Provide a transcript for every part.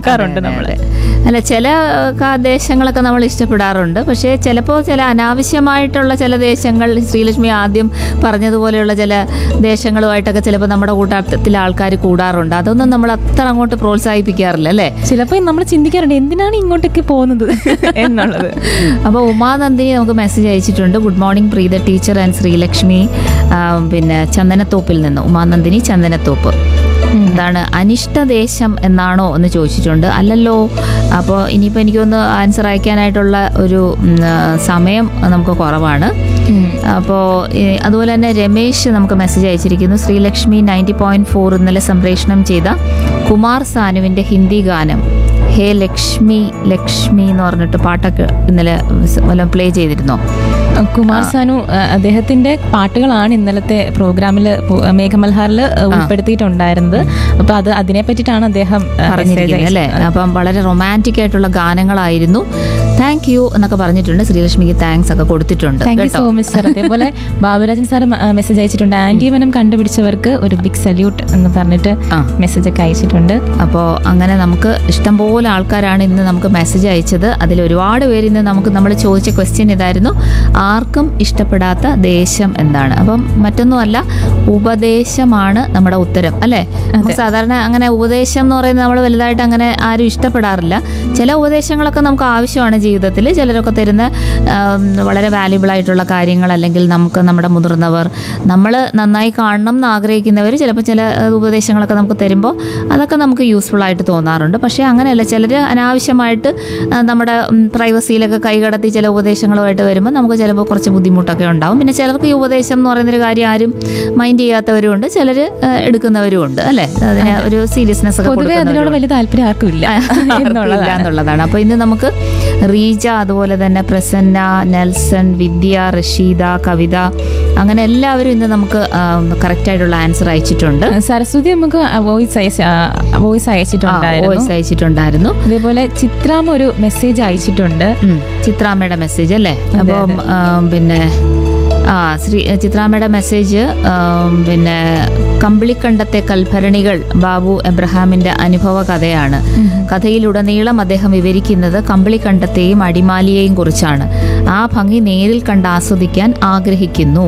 നോക്കാറുണ്ട് നമ്മൾ അതെ. അല്ല ചില ക- ദേശങ്ങളൊക്കെ നമ്മൾ ഇഷ്ടപ്പെടാറുണ്ട് പക്ഷേ ചിലപ്പോൾ ചില അനാവശ്യമായിട്ടുള്ള ചില ദേശങ്ങൾ ശ്രീലക്ഷ്മി ആദ്യം പറഞ്ഞതുപോലെയുള്ള ചില ദേശങ്ങളുമായിട്ടൊക്കെ ചിലപ്പോൾ നമ്മുടെ കൂട്ടത്തിൽ ആൾക്കാർ കൂടാറുണ്ട് അതൊന്നും നമ്മൾ അത്ര അങ്ങോട്ട് പ്രോത്സാഹിപ്പിക്കാറില്ല അല്ലേ ചിലപ്പോൾ നമ്മൾ ചിന്തിക്കാറുണ്ട് എന്തിനാണ് ഇങ്ങോട്ടേക്ക് പോകുന്നത് എന്നുള്ളത് അപ്പോൾ ഉമാനന്ദിനി നമുക്ക് മെസ്സേജ് അയച്ചിട്ടുണ്ട് good morning Preetha teacher and Sreelakshmi ആ, പിന്നെ ചന്ദനത്തോപ്പിൽ നിന്ന് ഉമാനന്ദിനി ചന്ദനത്തോപ്പ് എന്താണ് അനിഷ്ടദേശം എന്നാണോ എന്ന് ചോദിച്ചിട്ടുണ്ട് അല്ലല്ലോ അപ്പോൾ ഇനിയിപ്പോൾ എനിക്കൊന്ന് ആൻസർ അയക്കാനായിട്ടുള്ള ഒരു ഉം, ആ, സമയം നമുക്ക് കുറവാണ് അപ്പോൾ അതുപോലെ തന്നെ രമേശ് നമുക്ക് മെസ്സേജ് അയച്ചിരിക്കുന്നു ശ്രീലക്ഷ്മി നയൻറ്റി പോയിന്റ് ഫോർ ഇന്നലെ സംപ്രേഷണം ചെയ്ത കുമാർ സാനുവിൻ്റെ ഹിന്ദി ഗാനം ഹേ ലക്ഷ്മി ലക്ഷ്മി എന്ന് പറഞ്ഞിട്ട് പാട്ടൊക്കെ ഇന്നലെ വല്ലതും പ്ലേ ചെയ്തിരുന്നോ കുമാർ സാനു ആ, അദ്ദേഹത്തിന്റെ പാട്ടുകളാണ് ഇന്നലത്തെ പ്രോഗ്രാമിൽ മേഘമൽഹാറിൽ ഉൾപ്പെടുത്തിയിട്ടുണ്ടായിരുന്നത് അപ്പൊ അത് അതിനെ പറ്റിയിട്ടാണ് അദ്ദേഹം ആ, message പറഞ്ഞിരിക്കുന്നത് അല്ലേ അപ്പം വളരെ റൊമാൻറ്റിക് ആയിട്ടുള്ള ഗാനങ്ങളായിരുന്നു താങ്ക് യു എന്നൊക്കെ പറഞ്ഞിട്ടുണ്ട് ശ്രീലക്ഷ്മിക്ക് താങ്ക്സ് ഒക്കെ കൊടുത്തിട്ടുണ്ട് താങ്ക് യു കേട്ടോ സോ മച്ച് സാർ അതേപോലെ ബാബുരാജൻ സാർ മെസ്സേജ് അയച്ചിട്ടുണ്ട് ആന്റിവനം കണ്ടുപിടിച്ചവർക്ക് ഒരു ബിഗ് സല്യൂട്ട് എന്ന് പറഞ്ഞിട്ട് ആ. മെസ്സേജ് ഒക്കെ അയച്ചിട്ടുണ്ട് അപ്പോൾ അങ്ങനെ നമുക്ക് ഇഷ്ടംപോലെ ആൾക്കാരാണ് ഇന്ന് നമുക്ക് മെസ്സേജ് അയച്ചത് അതിൽ ഒരുപാട് പേര് ഇന്ന് നമുക്ക് നമ്മൾ ചോദിച്ച ക്വസ്റ്റ്യൻ ഇതായിരുന്നു ആർക്കും ഇഷ്ടപ്പെടാത്ത ദേശം എന്താണ് അപ്പം മറ്റൊന്നുമല്ല ഉപദേശമാണ് നമ്മുടെ ഉത്തരം അല്ലേ നമുക്ക് സാധാരണ അങ്ങനെ ഉപദേശം എന്ന് പറയുന്നത് നമ്മൾ വലുതായിട്ട് അങ്ങനെ ആരും ഇഷ്ടപ്പെടാറില്ല ചില ഉപദേശങ്ങളൊക്കെ നമുക്ക് ആവശ്യമാണ് ജീവിതത്തിൽ ചിലരൊക്കെ തരുന്ന ആം, വളരെ വാല്യുബിൾ ആയിട്ടുള്ള കാര്യങ്ങൾ അല്ലെങ്കിൽ നമുക്ക് നമ്മുടെ മുതിർന്നവർ നമ്മൾ നന്നായി കാണണം എന്ന് ആഗ്രഹിക്കുന്നവർ ചിലപ്പോൾ ചില ഏഹ്, ഉപദേശങ്ങളൊക്കെ നമുക്ക് തരുമ്പോൾ അതൊക്കെ നമുക്ക് യൂസ്ഫുൾ ആയിട്ട് തോന്നാറുണ്ട് പക്ഷേ അങ്ങനെയല്ല ചിലർ അനാവശ്യമായിട്ട് ആ, നമ്മുടെ പ്രൈവസിയിലൊക്കെ കൈകടത്തി ചില ഉപദേശങ്ങളുമായിട്ട് വരുമ്പോൾ നമുക്ക് ചിലപ്പോൾ കുറച്ച് ബുദ്ധിമുട്ടൊക്കെ ഉണ്ടാവും പിന്നെ ചിലർക്ക് ഈ ഉപദേശം എന്ന് പറയുന്നൊരു കാര്യം ആരും മൈൻഡ് ചെയ്യാത്തവരും ഉണ്ട് ചിലർ എടുക്കുന്നവരും ഉണ്ട് അല്ലേ അതിന് ഒരു സീരിയസ്നെസ് ഒക്കെ പൊതുവെ അതിനോട് കൊടുക്കുന്നവരും വലിയ താല്പര്യം ആർക്കും ഇല്ല ഇല്ല എന്നുള്ളതാണ് എന്നുള്ളതാണ് അപ്പോൾ ഇന്ന് നമുക്ക് റീജ അതുപോലെ തന്നെ പ്രസന്ന നെൽസൺ വിദ്യ റഷീദ കവിത അങ്ങനെ എല്ലാവരും ഇന്ന് നമുക്ക് കറക്റ്റ് ആയിട്ടുള്ള ആൻസർ അയച്ചിട്ടുണ്ട് സരസ്വതി നമുക്ക് വോയിസ് അയച്ച വോയിസ് അയച്ചിട്ടുണ്ടായിരുന്നു വോയിസ് അയച്ചിട്ടുണ്ടായിരുന്നു അതേപോലെ ചിത്രാമ ഒരു മെസ്സേജ് അയച്ചിട്ടുണ്ട് ഉം. ചിത്രാമ്മയുടെ മെസ്സേജ് അല്ലേ അപ്പം ആ, പിന്നെ ആ ശ്രീ ചിത്രാമ്മയുടെ മെസ്സേജ് ആ, പിന്നെ കമ്പിളിക്കണ്ടത്തെ കൽഭരണികൾ ബാബു എബ്രഹാമിന്റെ അനുഭവ കഥയാണ് കഥയിലുടനീളം അദ്ദേഹം വിവരിക്കുന്നത് കമ്പിളിക്കണ്ടത്തെയും അടിമാലിയെയും കുറിച്ചാണ് ആ ഭംഗി നേരിൽ കണ്ട് ആസ്വദിക്കാൻ ആഗ്രഹിക്കുന്നു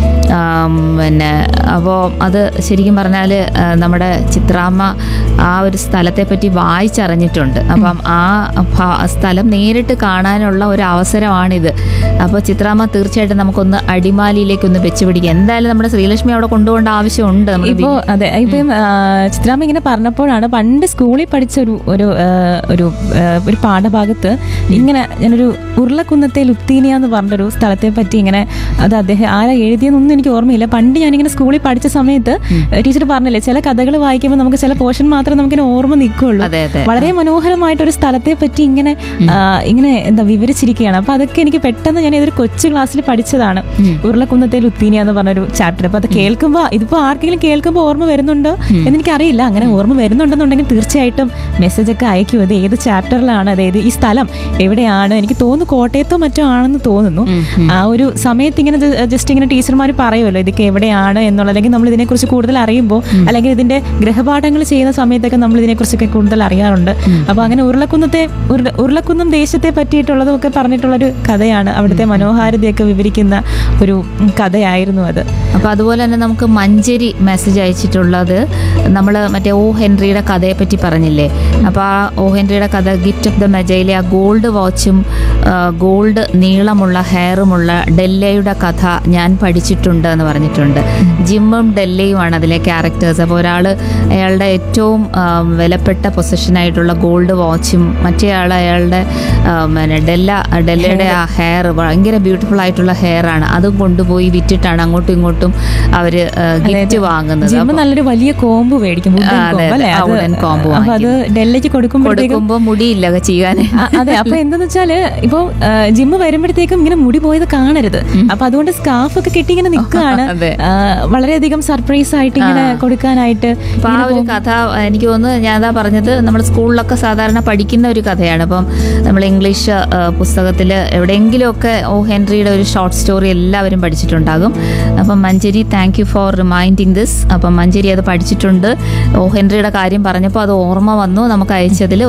ആം, പിന്നെ അപ്പോൾ അത് ശരിക്കും പറഞ്ഞാൽ നമ്മുടെ ചിത്രാമ്മ ആ ഒരു സ്ഥലത്തെ പറ്റി വായിച്ചറിഞ്ഞിട്ടുണ്ട് അപ്പം ആ ഭ- സ്ഥലം നേരിട്ട് കാണാനുള്ള ഒരു അവസരമാണിത് അപ്പോൾ ചിത്രാമ്മ തീർച്ചയായിട്ടും നമുക്കൊന്ന് അടിമാലിയിലേക്കൊന്ന് വെച്ച് പിടിക്കാം എന്തായാലും നമ്മുടെ ശ്രീലക്ഷ്മി അവിടെ കൊണ്ടുപോകേണ്ട ആവശ്യമുണ്ട് നമ്മുടെ ഇപ്പോ അതെ ഇപ്പം ചിത്രാമ്മ ഇങ്ങനെ പറഞ്ഞപ്പോഴാണ് പണ്ട് സ്കൂളിൽ പഠിച്ച ഒരു ഒരു ആ, ഒരു ആ, ഒരു പാഠഭാഗത്ത് ഇങ്ങനെ ഞാനൊരു ഉരുളക്കുന്നത്തെ ലുത്തീനിയ എന്ന് പറഞ്ഞൊരു സ്ഥലത്തെ പറ്റി ഇങ്ങനെ അത് അദ്ദേഹം ആരാ എഴുതിയെന്നൊന്നും എനിക്ക് ഓർമ്മയില്ല പണ്ട് ഞാനിങ്ങനെ സ്കൂളിൽ പഠിച്ച സമയത്ത് ടീച്ചർ പറഞ്ഞില്ലേ ചില കഥകൾ വായിക്കുമ്പോൾ നമുക്ക് ചില പോർഷൻ മാത്രമേ നമുക്കിങ്ങനെ ഓർമ്മ നിൽക്കുള്ളൂ അതെ അതെ വളരെ മനോഹരമായിട്ട് ഒരു സ്ഥലത്തെ പറ്റി ഇങ്ങനെ ആ, ഇങ്ങനെ എന്താ വിവരിച്ചിരിക്കുകയാണ് അപ്പൊ അതൊക്കെ എനിക്ക് പെട്ടെന്ന് ഞാൻ ഇതൊരു കൊച്ചു ക്ലാസ്സിൽ പഠിച്ചതാണ് ഉരുളക്കുന്നത്തെ ലുത്തീനിയ എന്ന് പറഞ്ഞൊരു ചാപ്റ്റർ അപ്പൊ അത് കേൾക്കുമ്പോൾ ഇതിപ്പോ ആർക്കെങ്കിലും കേൾക്കുമ്പോൾ ഓർമ്മ വരുന്നുണ്ടോ എന്ന് എനിക്കറിയില്ല അങ്ങനെ ഓർമ്മ വരുന്നുണ്ടെന്നുണ്ടെങ്കിൽ തീർച്ചയായിട്ടും മെസ്സേജ് ഒക്കെ അയക്കൂ അത് ഏത് ചാപ്റ്ററിലാണ് അതായത് ഈ സ്ഥലം എവിടെയാണ് എനിക്ക് തോന്നുന്നു കോട്ടയത്തോ മറ്റോ ആണെന്ന് തോന്നുന്നു ആ ഒരു സമയത്ത് ഇങ്ങനെ ജസ്റ്റ് ഇങ്ങനെ ടീച്ചർമാർ പറയുമല്ലോ ഇതൊക്കെ എവിടെയാണ് എന്നുള്ളത് അല്ലെങ്കിൽ നമ്മൾ ഇതിനെക്കുറിച്ച് കൂടുതൽ അറിയുമ്പോൾ അല്ലെങ്കിൽ ഇതിന്റെ ഗ്രഹപാഠങ്ങൾ ചെയ്യുന്ന സമയത്തൊക്കെ നമ്മൾ ഇതിനെക്കുറിച്ചൊക്കെ കൂടുതൽ അറിയാറുണ്ട് അപ്പൊ അങ്ങനെ ഉരുളക്കുന്നത്തെ ഉരുള- ഉരുളക്കുന്നം ദേശത്തെ പറ്റിയിട്ടുള്ളതും ഒക്കെ പറഞ്ഞിട്ടുള്ളൊരു കഥയാണ് അവിടുത്തെ മനോഹാരിതയൊക്കെ വിവരിക്കുന്ന ഒരു ഉം, കഥയായിരുന്നു അത് അപ്പോൾ അതുപോലെ തന്നെ നമുക്ക് മഞ്ചേരി മെസ്സേജ് അയച്ചിട്ടുള്ളത് നമ്മൾ മറ്റേ ഓ ഹെൻറിയുടെ കഥയെ പറ്റി പറഞ്ഞില്ലേ അപ്പോൾ ആ ഓ ഹെൻറിയുടെ കഥ ഗിഫ്റ്റ് ഓഫ് ദ മെജയിലെ ആ ഗോൾഡ് വാച്ചും ഗോൾഡ് നീളമുള്ള ഹെയറുമുള്ള ഡെല്ലയുടെ കഥ ഞാൻ പഠിച്ചിട്ടുണ്ട് എന്ന് പറഞ്ഞിട്ടുണ്ട് ജിമ്മും ഡെല്ലയുമാണ് അതിലെ ക്യാരക്ടേഴ്സ് അപ്പോൾ ഒരാൾ അയാളുടെ ഏറ്റവും ആ, വിലപ്പെട്ട പൊസിഷനായിട്ടുള്ള ഗോൾഡ് വാച്ചും മറ്റേ ആൾ അയാളുടെ ആ, പിന്നെ ഡെല്ല ഡെല്ലയുടെ ആ ഹെയർ ഭയങ്കര ബ്യൂട്ടിഫുൾ ആയിട്ടുള്ള ഹെയർ ആണ് അതും കൊണ്ടുപോയി വിറ്റിട്ടാണ് അങ്ങോട്ടും ഇങ്ങോട്ടും അവര് ഗിഫ്റ്റ് വാങ്ങുന്നത് ജിമ്മ് നല്ലൊരു വലിയ കോമ്പ് മേടിക്കും wooden ആ, അതെ, comb അല്ലേ അതെ. ആ, wooden comb അപ്പൊ അത് ഡൽഹിക്ക് കൊടുക്കുമ്പോഴത്തേക്കും കൊടുക്കുമ്പോ മുടിയില്ല ചെയ്യാൻ ആ, അതെ അപ്പൊ എന്തെന്ന് വെച്ചാല് ഇപ്പൊ ജിമ്മ് വരുമ്പോഴത്തേക്കും ഇങ്ങനെ മുടി പോയത് കാണരുത് അപ്പൊ അതുകൊണ്ട് സ്കാർഫ് ഒക്കെ കെട്ടി ഇങ്ങനെ നിൽക്കുകയാണ് അതെ. വളരെയധികം സർപ്രൈസ് ആയിട്ട് ഇങ്ങനെ കൊടുക്കാനായിട്ട് അപ്പൊ ആ ഒരു കഥ എനിക്ക് തോന്നുന്നു ഞാൻ അതാ പറഞ്ഞത് നമ്മൾ സ്കൂളിലൊക്കെ സാധാരണ പഠിക്കുന്ന ഒരു കഥയാണ് അപ്പം നമ്മൾ ഇംഗ്ലീഷ് പുസ്തകത്തിൽ എവിടെയെങ്കിലുമൊക്കെ ഓ ഹെൻറിയുടെ ഒരു ഷോർട്ട് സ്റ്റോറി എല്ലാവരും പഠിച്ചിട്ടുണ്ടാകും Appam Manjeri thank you for reminding this Appam Manjeri അത് പഠിച്ചിട്ടുണ്ട് ഓ ഹെൻറിയുടെ കാര്യം പറഞ്ഞപ്പോൾ അത് ഓർമ്മ വന്നു നമുക്ക് അയച്ചതിൽ